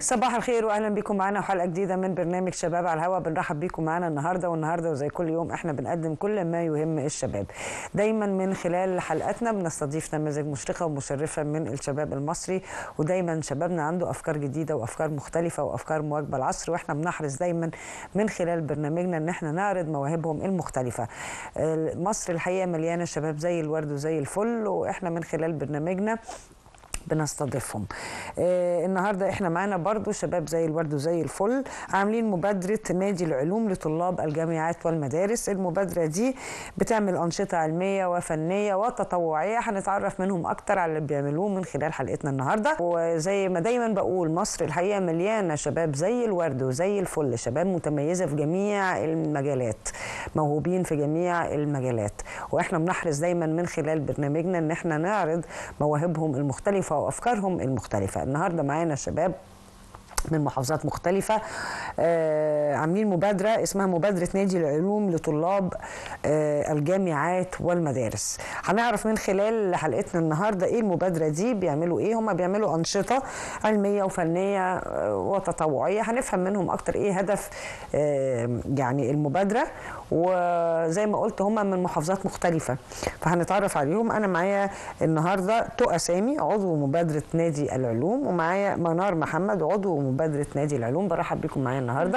صباح الخير واهلا بكم معانا وحلقه جديده من برنامج شباب على الهواء بنرحب بكم معانا النهارده والنهارده وزي كل يوم احنا بنقدم كل ما يهم الشباب دايما من خلال حلقاتنا بنستضيف نماذج مشرقه ومشرفه من الشباب المصري ودايما شبابنا عنده افكار جديده وافكار مختلفه وافكار مواكبه العصر واحنا بنحرص دايما من خلال برنامجنا ان احنا نعرض مواهبهم المختلفه مصر الحقيقه مليانه شباب زي الورد وزي الفل واحنا من خلال برنامجنا بنستضيفهم آه النهارده احنا معانا برضو شباب زي الورد وزي الفل عاملين مبادره نادي العلوم لطلاب الجامعات والمدارس المبادره دي بتعمل انشطه علميه وفنيه وتطوعيه هنتعرف منهم اكتر على اللي بيعملوه من خلال حلقتنا النهارده وزي ما دايما بقول مصر الحقيقه مليانه شباب زي الورد وزي الفل شباب متميزه في جميع المجالات موهوبين في جميع المجالات واحنا بنحرص دايما من خلال برنامجنا ان احنا نعرض مواهبهم المختلفه وافكارهم المختلفه النهارده معانا شباب من محافظات مختلفة آه عاملين مبادرة اسمها مبادرة نادي العلوم لطلاب آه الجامعات والمدارس هنعرف من خلال حلقتنا النهاردة ايه المبادرة دي بيعملوا ايه هم بيعملوا أنشطة علمية وفنية آه وتطوعية هنفهم منهم أكتر ايه هدف آه يعني المبادرة وزي ما قلت هم من محافظات مختلفة فهنتعرف عليهم أنا معايا النهاردة تقى سامي عضو مبادرة نادي العلوم ومعايا منار محمد عضو مبادرة نادي العلوم برحب بكم معايا النهاردة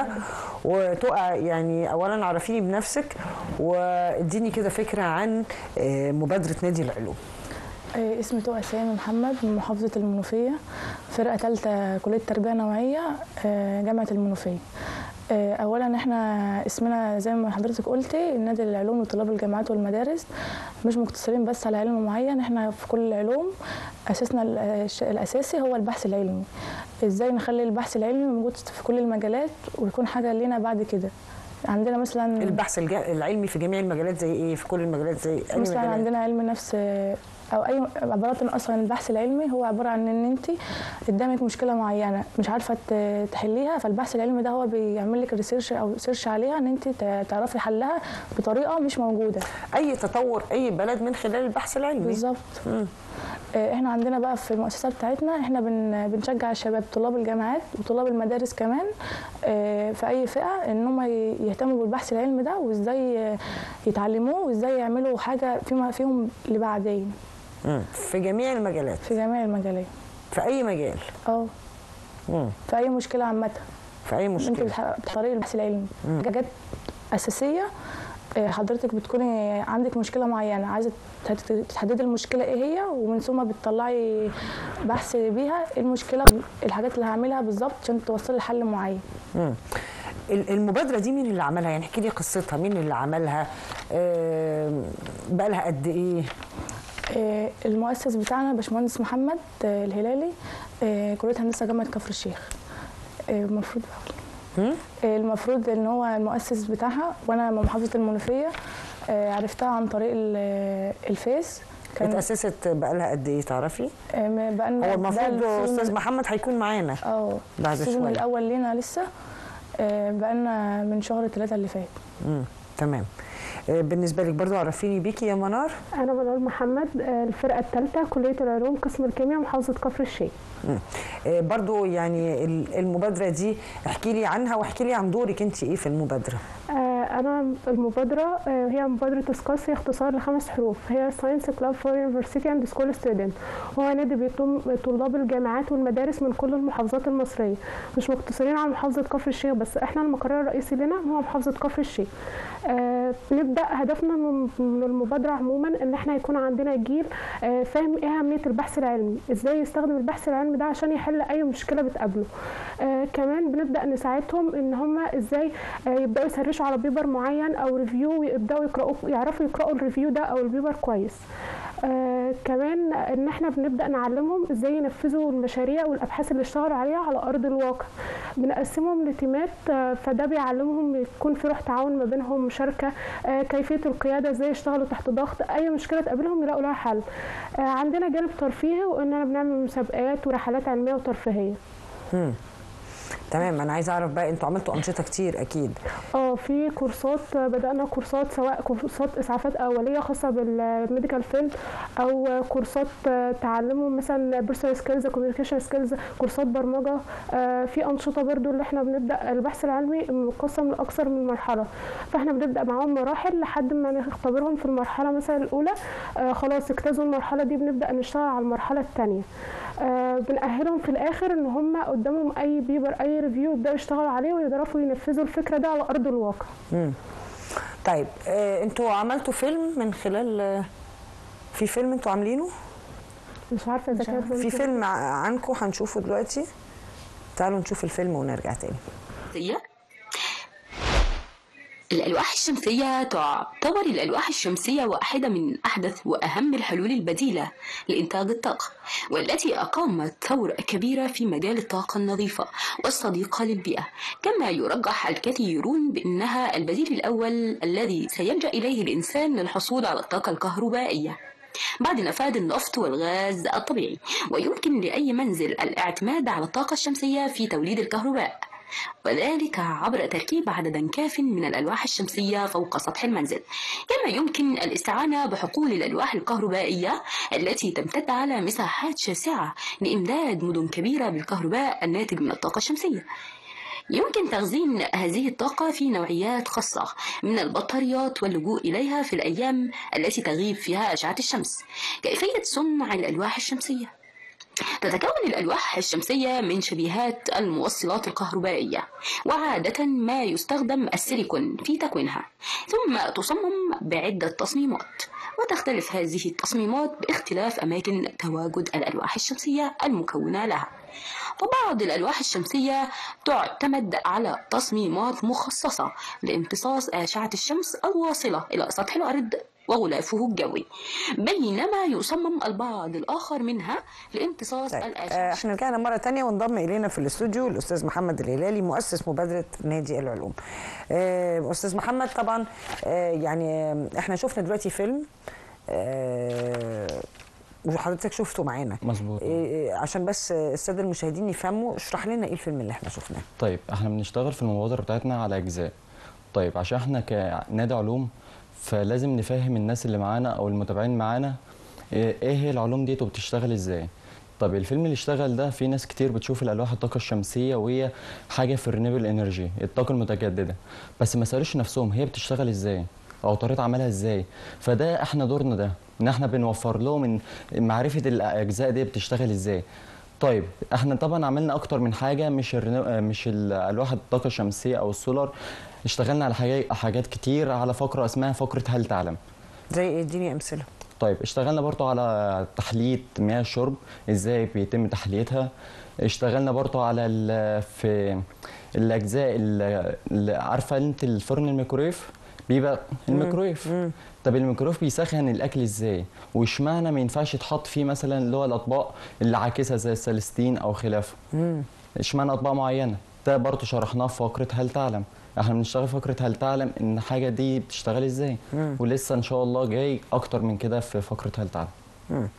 وتقى يعني أولا عرفيني بنفسك واديني كده فكرة عن مبادرة نادي العلوم اسمي تقى سامي محمد من محافظة المنوفية فرقة ثالثة كلية تربية نوعية جامعة المنوفية اولا احنا اسمنا زي ما حضرتك قلتي نادي العلوم لطلاب الجامعات والمدارس مش مقتصرين بس على علم معين احنا في كل العلوم اساسنا الاساسي هو البحث العلمي ازاي نخلي البحث العلمي موجود في كل المجالات ويكون حاجه لينا بعد كده عندنا مثلا البحث العلمي في جميع المجالات زي ايه في كل المجالات زي اي مثلا مجالات؟ عندنا علم نفس او اي عبارات اصلا البحث العلمي هو عباره عن ان انت قدامك مشكله معينه مش عارفه تحليها فالبحث العلمي ده هو بيعمل لك ريسيرش او سيرش عليها ان انت تعرفي حلها بطريقه مش موجوده اي تطور اي بلد من خلال البحث العلمي بالظبط احنا عندنا بقى في المؤسسه بتاعتنا احنا بن بنشجع الشباب طلاب الجامعات وطلاب المدارس كمان في اي فئه ان هم يهتموا بالبحث العلمي ده وازاي يتعلموه وازاي يعملوا حاجه فيما فيهم لبعدين في جميع المجالات في جميع المجالات في اي مجال اه في اي مشكله عامه في اي مشكله انت بطريقه البحث العلمي حاجات اساسيه حضرتك بتكوني عندك مشكله معينه عايزه تحددي المشكله ايه هي ومن ثم بتطلعي بحث بيها المشكله الحاجات اللي هعملها بالظبط عشان توصلي لحل معين مم. المبادره دي مين اللي عملها يعني احكي لي قصتها مين اللي عملها أه بقى لها قد ايه المؤسس بتاعنا باشمهندس محمد الهلالي كليه هندسه جامعه كفر الشيخ المفروض المفروض ان هو المؤسس بتاعها وانا من محافظه المنوفيه عرفتها عن طريق الفيس كانت اتأسست بقى لها قد ايه تعرفي؟ بقى هو المفروض استاذ محمد هيكون معانا اه بعد شويه السيزون الاول لينا لسه بقى لنا من شهر ثلاثة اللي فات امم تمام بالنسبه لك برضو عرفيني بيكي يا منار انا منار محمد الفرقه الثالثه كليه العلوم قسم الكيمياء محافظه كفر الشيخ برضو يعني المبادره دي احكي لي عنها واحكي لي عن دورك انت ايه في المبادره انا المبادره هي مبادره اسكاس هي اختصار لخمس حروف هي ساينس كلاب فور يونيفرسيتي اند سكول ستودنت هو نادي بيضم طلاب الجامعات والمدارس من كل المحافظات المصريه مش مقتصرين على محافظه كفر الشيخ بس احنا المقر الرئيسي لنا هو محافظه كفر الشيخ آه بنبدا هدفنا من المبادره عموما ان احنا يكون عندنا جيل آه فاهم ايه اهميه البحث العلمي ازاي يستخدم البحث العلمي ده عشان يحل اي مشكله بتقابله آه كمان بنبدا نساعدهم ان هم ازاي آه يبداوا يسرشوا على بيبر معين او ريفيو ويبداوا يقراوا يعرفوا يقراوا الريفيو ده او البيبر كويس آه كمان ان احنا بنبدا نعلمهم ازاي ينفذوا المشاريع والابحاث اللي اشتغلوا عليها على ارض الواقع بنقسمهم لتيمات آه فده بيعلمهم يكون في روح تعاون ما بينهم مشاركه آه كيفيه القياده ازاي يشتغلوا تحت ضغط اي مشكله تقابلهم يلاقوا لها حل آه عندنا جانب ترفيهي واننا بنعمل مسابقات ورحلات علميه وترفيهيه مم. تمام انا عايزه اعرف بقى انتوا عملتوا انشطه كتير اكيد اه في كورسات بدأنا كورسات سواء كورسات إسعافات أولية خاصة بالميديكال فيلد أو كورسات تعلمهم مثلا بيرسونال سكيلز كوميونيكيشن سكيلز كورسات برمجة آه، في أنشطة برضو اللي احنا بنبدأ البحث العلمي مقسم لأكثر من مرحلة فاحنا بنبدأ معاهم مراحل لحد ما نختبرهم في المرحلة مثلا الأولى آه، خلاص اجتازوا المرحلة دي بنبدأ نشتغل على المرحلة الثانية آه، بنأهلهم في الآخر إن هم قدامهم أي بيبر أي ريفيو يبدأوا يشتغلوا عليه ويعرفوا ينفذوا الفكرة ده على أرض الواقع مم. طيب آه انتوا عملتوا فيلم من خلال آه، في فيلم انتوا عاملينه مش عارفة إذا مش كانت عارفة. في ممكن- فيلم ع- عنكم هنشوفه دلوقتي تعالوا نشوف الفيلم ونرجع تاني الشمسية الألواح الشمسية تعتبر الألواح الشمسية واحدة من أحدث وأهم الحلول البديلة لإنتاج الطاقة والتي أقامت ثورة كبيرة في مجال الطاقة النظيفة والصديقة للبيئة كما يرجح الكثيرون بأنها البديل الأول الذي سيلجأ إليه الإنسان للحصول على الطاقة الكهربائية بعد نفاذ النفط والغاز الطبيعي ويمكن لأي منزل الاعتماد على الطاقة الشمسية في توليد الكهرباء وذلك عبر تركيب عدد كاف من الألواح الشمسية فوق سطح المنزل كما يمكن الاستعانة بحقول الألواح الكهربائية التي تمتد على مساحات شاسعة لإمداد مدن كبيرة بالكهرباء الناتج من الطاقة الشمسية يمكن تخزين هذه الطاقة في نوعيات خاصة من البطاريات واللجوء إليها في الأيام التي تغيب فيها أشعة الشمس كيفية صنع الألواح الشمسية تتكون الألواح الشمسية من شبيهات الموصلات الكهربائية وعادة ما يستخدم السيليكون في تكوينها ثم تصمم بعدة تصميمات وتختلف هذه التصميمات باختلاف أماكن تواجد الألواح الشمسية المكونة لها وبعض الألواح الشمسية تعتمد على تصميمات مخصصة لامتصاص أشعة الشمس الواصلة إلى سطح الأرض وغلافه الجوي بينما يصمم البعض الآخر منها لامتصاص طيب الأشعة آه، احنا رجعنا مره تانية وانضم الينا في الاستوديو الاستاذ محمد الهلالي مؤسس مبادره نادي العلوم آه، استاذ محمد طبعا آه، يعني آه، احنا شفنا دلوقتي فيلم آه، وحضرتك شفته معانا مظبوط إيه عشان بس الساده المشاهدين يفهموا اشرح لنا ايه الفيلم اللي احنا شفناه طيب احنا بنشتغل في المبادرة بتاعتنا على أجزاء طيب عشان احنا كنادي علوم فلازم نفهم الناس اللي معانا أو المتابعين معانا ايه إيه هي العلوم ديت وبتشتغل ازاي طب الفيلم اللي اشتغل ده في ناس كتير بتشوف الألواح الطاقة الشمسية وهي حاجة في الرينيبل انرجي الطاقة المتجددة بس ما سألوش نفسهم هي بتشتغل ازاي أو طريقة عملها ازاي فده احنا دورنا ده ان احنا بنوفر لهم من معرفة الأجزاء دي بتشتغل ازاي طيب احنا طبعا عملنا اكتر من حاجه مش الرنو... مش الالواح الطاقه الشمسيه او السولار اشتغلنا على حاجات حاجات كتير على فقره اسمها فقره هل تعلم زي ايه اديني امثله طيب اشتغلنا برضو على تحليه مياه الشرب ازاي بيتم تحليتها اشتغلنا برضو على ال... في الاجزاء ال- اللي عارفه انت الفرن الميكرويف بيبقى الميكرويف طب الميكرويف بيسخن الاكل ازاي واشمعنى ما ينفعش يتحط فيه مثلا اللي هو الاطباق اللي عاكسه زي السلستين او خلافه اشمعنى اطباق معينه ده برضو شرحناه في فقره هل تعلم احنا بنشتغل في فقره هل تعلم ان الحاجه دي بتشتغل ازاي ولسه ان شاء الله جاي اكتر من كده في فقره هل تعلم مم.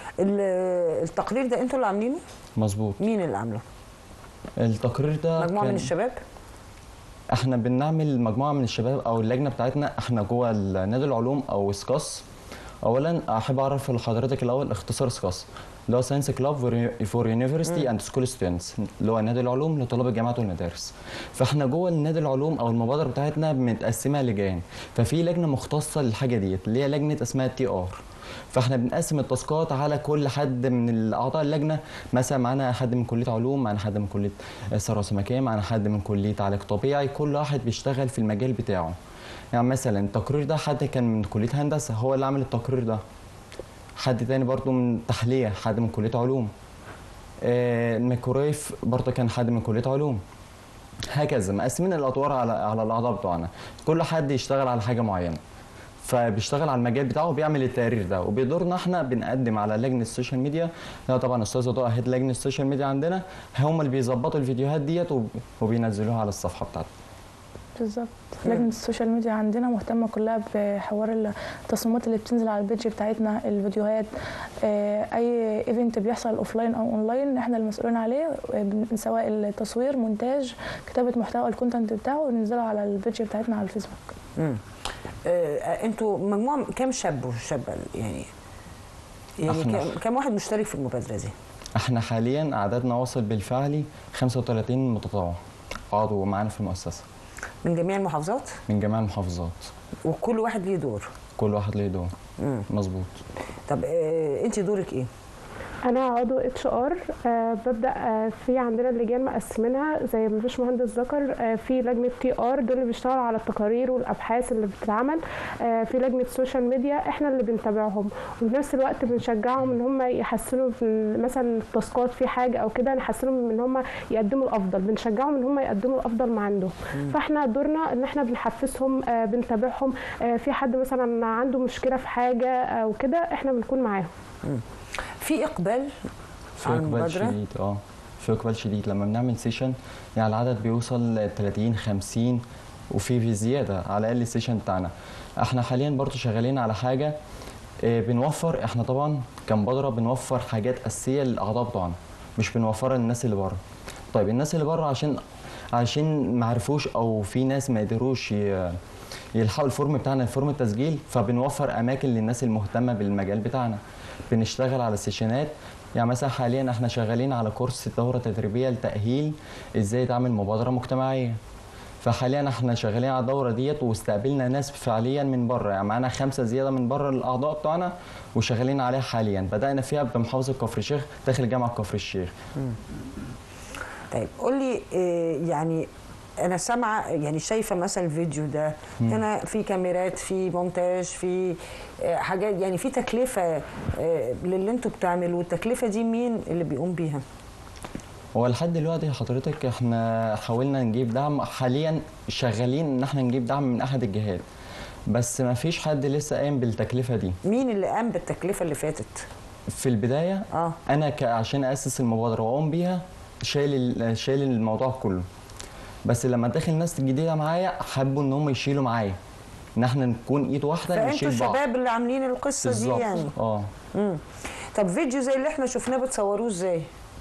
ال- التقرير ده انتوا اللي عاملينه مظبوط مين اللي عامله التقرير ده مجموعه من كان- الشباب احنا بنعمل مجموعه من الشباب او اللجنه بتاعتنا احنا جوه نادي العلوم او سكاس اولا احب اعرف لحضرتك الاول اختصار سكاس اللي هو ساينس كلاب فور يونيفرستي اند سكول ستودنتس اللي هو نادي العلوم لطلاب الجامعات والمدارس فاحنا جوه النادي العلوم او المبادره بتاعتنا متقسمه لجان ففي لجنه مختصه للحاجه ديت اللي هي لجنه اسمها تي ار فاحنا بنقسم التاسكات على كل حد من اعضاء اللجنه مثلا معانا حد من كليه علوم معانا حد من كليه ثروه سمكيه معانا حد من كليه علاج طبيعي كل واحد بيشتغل في المجال بتاعه يعني مثلا التقرير ده حد كان من كليه هندسه هو اللي عمل التقرير ده حد تاني برضو من تحليه حد من كليه علوم آه، الميكرويف برضو كان حد من كليه علوم هكذا مقسمين الادوار على على الاعضاء بتوعنا كل حد يشتغل على حاجه معينه فبيشتغل على المجال بتاعه وبيعمل التقرير ده وبدورنا احنا بنقدم على لجنه السوشيال ميديا لا طبعا استاذ ضوء هيد لجنه السوشيال ميديا عندنا هم اللي بيظبطوا الفيديوهات ديت وب- وبينزلوها على الصفحه بتاعتنا بالظبط لجنه السوشيال ميديا عندنا مهتمه كلها بحوار التصميمات اللي بتنزل على البيج بتاعتنا الفيديوهات آه، اي ايفنت بيحصل اوفلاين او اونلاين احنا المسؤولين عليه آه، سواء التصوير مونتاج كتابه محتوى الكونتنت بتاعه وننزله على البيج بتاعتنا على الفيسبوك مم. آه، انتوا مجموعه كام شاب وشابه يعني يعني إحنا- كام- كام واحد مشترك في المبادره دي؟ احنا حاليا عددنا واصل بالفعل 35 متطوع عضو معانا في المؤسسه من جميع المحافظات من جميع المحافظات وكل واحد ليه دور كل واحد ليه دور مم. مظبوط طب آه، انت دورك ايه؟ انا عضو اتش ار ببدا آه، في عندنا اللجان مقسمينها زي ما فيش مهندس ذكر آه، في لجنه تي ار دول اللي بيشتغلوا على التقارير والابحاث اللي بتتعمل آه، في لجنه سوشيال ميديا احنا اللي بنتابعهم وفي نفس الوقت بنشجعهم ان هم يحسنوا في مثلا التاسكات في حاجه او كده نحسنهم ان هم يقدموا الافضل بنشجعهم ان هم يقدموا الافضل ما عندهم فاحنا دورنا ان احنا بنحفزهم آه، بنتابعهم آه، في حد مثلا عنده مشكله في حاجه او كده احنا بنكون معاهم في اقبال في على اقبال المبادره شديد اه في اقبال شديد لما بنعمل سيشن يعني العدد بيوصل ل 30 50 وفي في زياده على الاقل السيشن بتاعنا احنا حاليا برضو شغالين على حاجه آه، بنوفر احنا طبعا كمبادره بنوفر حاجات اساسيه للاعضاء بتوعنا مش بنوفرها للناس اللي بره طيب الناس اللي بره عشان عشان ما عرفوش او في ناس ما قدروش ي- يلحقوا الفورم بتاعنا الفورم التسجيل فبنوفر اماكن للناس المهتمه بالمجال بتاعنا بنشتغل على السيشنات يعني مثلا حاليا احنا شغالين على كورس دوره تدريبيه لتاهيل ازاي تعمل مبادره مجتمعيه فحاليا احنا شغالين على الدوره ديت واستقبلنا ناس فعليا من بره يعني معانا خمسه زياده من بره الاعضاء بتوعنا وشغالين عليها حاليا بدانا فيها بمحافظه كفر الشيخ داخل جامعه كفر الشيخ طيب قول لي آه، يعني انا سامعه يعني شايفه مثلا الفيديو ده هنا في كاميرات في مونتاج في آه، حاجات يعني في تكلفه آه، للي انتوا بتعملوه التكلفه دي مين اللي بيقوم بيها هو لحد دلوقتي حضرتك احنا حاولنا نجيب دعم حاليا شغالين ان احنا نجيب دعم من احد الجهات بس ما فيش حد لسه قايم بالتكلفه دي مين اللي قام بالتكلفه اللي فاتت في البدايه اه انا ك- عشان اسس المبادره واقوم بيها شايل ال- شايل الموضوع كله بس لما دخل ناس جديده معايا حبوا ان هم يشيلوا معايا ان احنا نكون ايد واحده فانتوا نشيل بعض الشباب اللي عاملين القصه دي بالظبط يعني اه مم. طب فيديو زي اللي احنا شفناه بتصوروه ازاي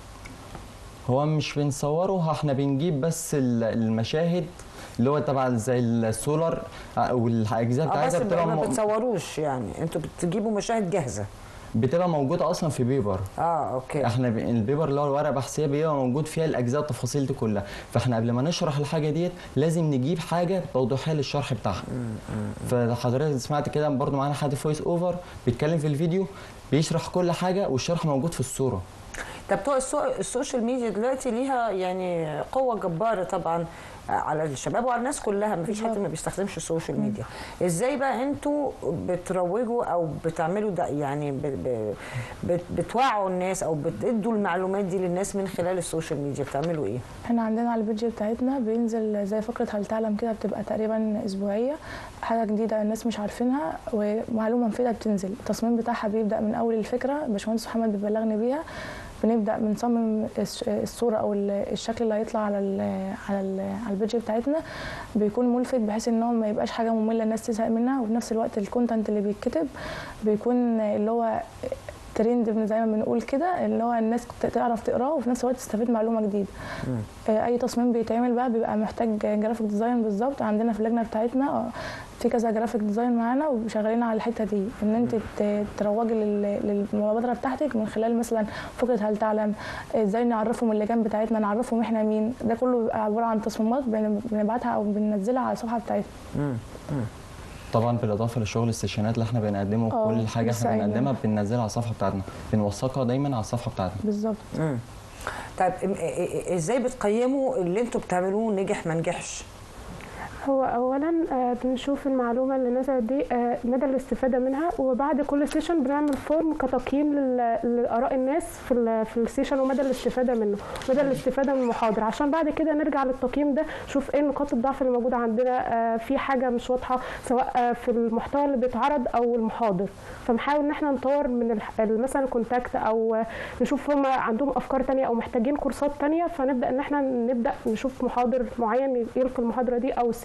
هو مش بنصوره احنا بنجيب بس ال- المشاهد اللي هو تبع زي السولار والاجزاء اه بس بتاعتها بتبقى ما م- بتصوروش يعني انتوا بتجيبوا مشاهد جاهزه بتبقى موجوده اصلا في بيبر اه اوكي احنا ب... البيبر اللي هو الورقه بحثيه بيبقى موجود فيها الاجزاء التفاصيل دي كلها فاحنا قبل ما نشرح الحاجه ديت لازم نجيب حاجه توضيحيه للشرح بتاعها فحضرتك سمعت كده برضو معانا حد فويس اوفر بيتكلم في الفيديو بيشرح كل حاجه والشرح موجود في الصوره طب بتوع السو- السوشيال ميديا دلوقتي ليها يعني قوة جبارة طبعا على الشباب وعلى الناس كلها مفيش حد ما بيستخدمش السوشيال ميديا ازاي بقى انتوا بتروجوا او بتعملوا ده يعني ب- ب- بت- بتوعوا الناس او بتدوا المعلومات دي للناس من خلال السوشيال ميديا بتعملوا ايه احنا عندنا على البيدج بتاعتنا بينزل زي فقرة هل تعلم كده بتبقى تقريبا أسبوعية حاجة جديدة الناس مش عارفينها ومعلومة مفيدة بتنزل التصميم بتاعها بيبدأ من أول الفكرة باشمهندس محمد بيبلغني بيها بنبدأ بنصمم الس- الصورة أو ال- الشكل اللي هيطلع على ال على ال على البيدج بتاعتنا بيكون ملفت بحيث ان هو ما يبقاش حاجة مملة الناس تزهق منها وفي نفس الوقت الكونتنت اللي بيتكتب بيكون اللي هو ترند زي ما بنقول كده اللي هو الناس ت- تعرف تقراه وفي نفس الوقت تستفيد معلومه جديده آه، اي تصميم بيتعمل بقى بيبقى محتاج جرافيك ديزاين بالظبط عندنا في اللجنه بتاعتنا آه، في كذا جرافيك ديزاين معانا وشغالين على الحته دي ان انت ت- تروجي لل- للمبادره بتاعتك من خلال مثلا فكره هل تعلم ازاي نعرفهم اللجان بتاعتنا نعرفهم احنا مين ده كله بيبقى عباره عن تصميمات بن- بنبعتها او بننزلها على الصفحه بتاعتنا طبعا بالاضافه لشغل السيشنات اللي احنا بنقدمه اه، وكل حاجه لسه احنا قايلة. بنقدمها بننزلها على الصفحه بتاعتنا بنوثقها دايما على الصفحه بتاعتنا بالظبط طيب ام- ا- ا- ازاي بتقيموا اللي انتوا بتعملوه نجح ما نجحش هو اولا آه، بنشوف المعلومه اللي نزلت دي آه، مدى الاستفاده منها وبعد كل سيشن بنعمل فورم كتقييم لل- لاراء الناس في ال- في السيشن ومدى الاستفاده منه مدى الاستفاده من المحاضره عشان بعد كده نرجع للتقييم ده نشوف ايه نقاط الضعف اللي موجوده عندنا آه، في حاجه مش واضحه سواء آه، في المحتوى اللي بيتعرض او المحاضر فبنحاول ان احنا نطور من الح- مثلا الكونتاكت او آه، نشوف هم عندهم افكار تانية او محتاجين كورسات تانية فنبدا ان احنا نبدا نشوف محاضر معين يلقي المحاضره دي او السيشن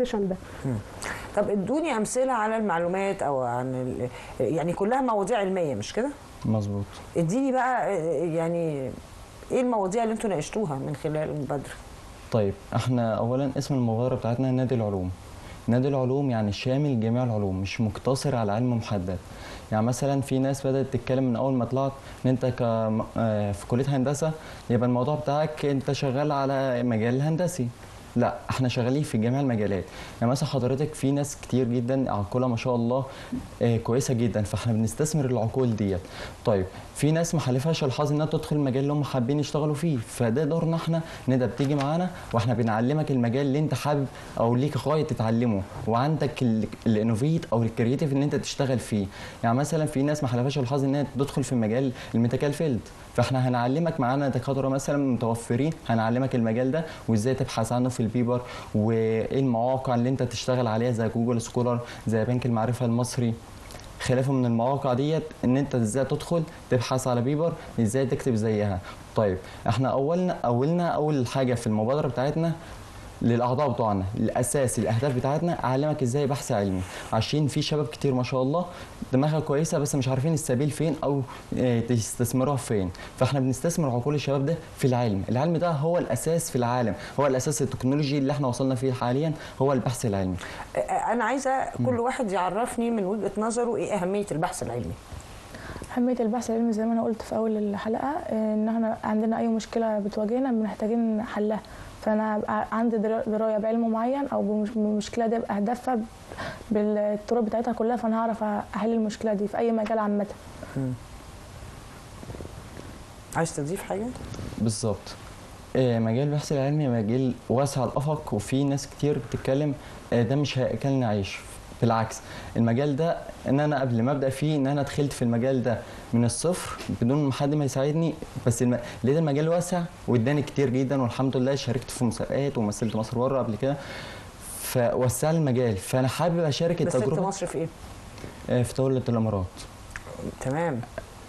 السيشن ده طب ادوني امثله على المعلومات او عن ال- يعني كلها مواضيع علميه مش كده مظبوط اديني بقى آه، يعني ايه المواضيع اللي انتوا ناقشتوها من خلال المبادره طيب احنا اولا اسم المبادره بتاعتنا نادي العلوم نادي العلوم يعني شامل جميع العلوم مش مقتصر على علم محدد يعني مثلا في ناس بدات تتكلم من اول ما طلعت ان انت ك آه، في كليه هندسه يبقى الموضوع بتاعك انت شغال على مجال الهندسي لا احنا شغالين في جميع المجالات يعني مثلا حضرتك في ناس كتير جدا عقولها ما شاء الله آه، كويسه جدا فاحنا بنستثمر العقول ديت طيب في ناس ما حالفهاش الحظ انها تدخل المجال اللي هم حابين يشتغلوا فيه فده دورنا احنا ان انت بتيجي معانا واحنا بنعلمك المجال اللي انت حابب او ليك غايه تتعلمه وعندك الانوفيت او الكرييتيف ان انت تشتغل فيه يعني مثلا في ناس ما حالفهاش الحظ انها تدخل في مجال الميديكال فيلد فاحنا هنعلمك معانا دكاتره مثلا متوفرين هنعلمك المجال ده وازاي تبحث عنه في البيبر وايه المواقع اللي انت تشتغل عليها زي جوجل سكولر زي بنك المعرفه المصري خلافه من المواقع ديت ان انت ازاي تدخل تبحث على بيبر ازاي تكتب زيها طيب احنا اولنا اولنا اول حاجه في المبادره بتاعتنا للاعضاء بتوعنا الاساس الاهداف بتاعتنا اعلمك ازاي بحث علمي عشان في شباب كتير ما شاء الله دماغها كويسه بس مش عارفين السبيل فين او آه، تستثمروها فين فاحنا بنستثمر عقول الشباب ده في العلم العلم ده هو الاساس في العالم هو الاساس التكنولوجي اللي احنا وصلنا فيه حاليا هو البحث العلمي آه، انا عايزه كل واحد يعرفني من وجهه نظره ايه اهميه البحث العلمي أهمية البحث العلمي زي ما أنا قلت في أول الحلقة آه، إن إحنا عندنا أي مشكلة بتواجهنا محتاجين حلها فأنا أبقى عندي درا- دراية بعلم معين أو بمش- بالمشكلة دي بأهدافها ب- بالطرق بتاعتها كلها فأنا هعرف أحل المشكلة دي في أي مجال عامة عايز تضيف حاجه بالظبط آه، مجال البحث العلمي مجال واسع الافق وفي ناس كتير بتتكلم آه، ده مش هياكلني عيش بالعكس المجال ده ان انا قبل ما ابدا فيه ان انا دخلت في المجال ده من الصفر بدون ما حد ما يساعدني بس الم... لقيت المجال واسع واداني كتير جدا والحمد لله شاركت في مسابقات ومثلت مصر بره قبل كده فوسع لي المجال فانا حابب اشارك بس انت التجربه مصر في ايه آه، في دوله الامارات تمام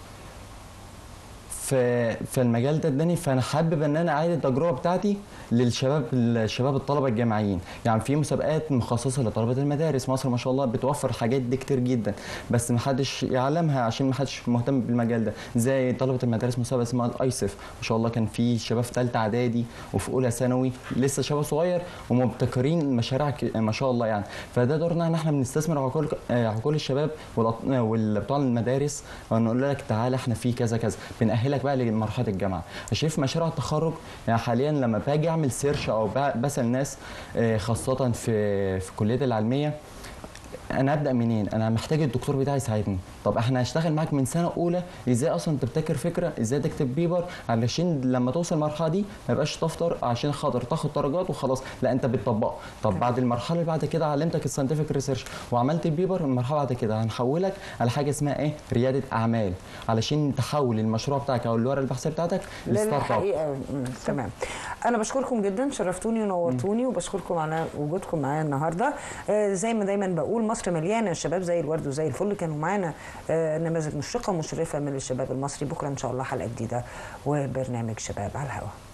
في في المجال ده اداني فانا حابب ان انا اعيد التجربه بتاعتي للشباب الشباب الطلبه الجامعيين يعني في مسابقات مخصصه لطلبه المدارس مصر ما شاء الله بتوفر الحاجات دي كتير جدا بس ما حدش يعلمها عشان ما حدش مهتم بالمجال ده زي طلبه المدارس مسابقه اسمها الايسف ما شاء الله كان في شباب في ثالثه اعدادي وفي اولى ثانوي لسه شباب صغير ومبتكرين مشاريع ك- ما شاء الله يعني فده دورنا ان احنا بنستثمر عقول آه، عقول الشباب وبتوع المدارس ونقول لك تعالى احنا في كذا كذا بنأهلك بقى لمرحله الجامعه عشان في مشاريع التخرج يعني حاليا لما باجي اعمل سيرش او ب- بسال ناس آه، خاصه في في الكليات العلميه انا ابدا منين انا محتاج الدكتور بتاعي يساعدني طب احنا هنشتغل معاك من سنه اولى ازاي اصلا تبتكر فكره ازاي تكتب بيبر علشان لما توصل المرحله دي ما يبقاش دفتر عشان خاطر تاخد درجات وخلاص لا انت بتطبقه طب بعد المرحله اللي بعد كده علمتك الساينتفك ريسيرش وعملت البيبر المرحله بعد كده هنحولك على حاجه اسمها ايه رياده اعمال علشان تحول المشروع بتاعك او الورقه البحثيه بتاعتك لستارت اب للحقيقه مم، تمام انا بشكركم جدا شرفتوني ونورتوني وبشكركم على وجودكم معايا النهارده آه، زي ما دايما بقول مصر مليانه شباب زي الورد وزي الفل كانوا معانا آه، نماذج مشرقه مشرفه من الشباب المصري بكره ان شاء الله حلقه جديده وبرنامج شباب على الهواء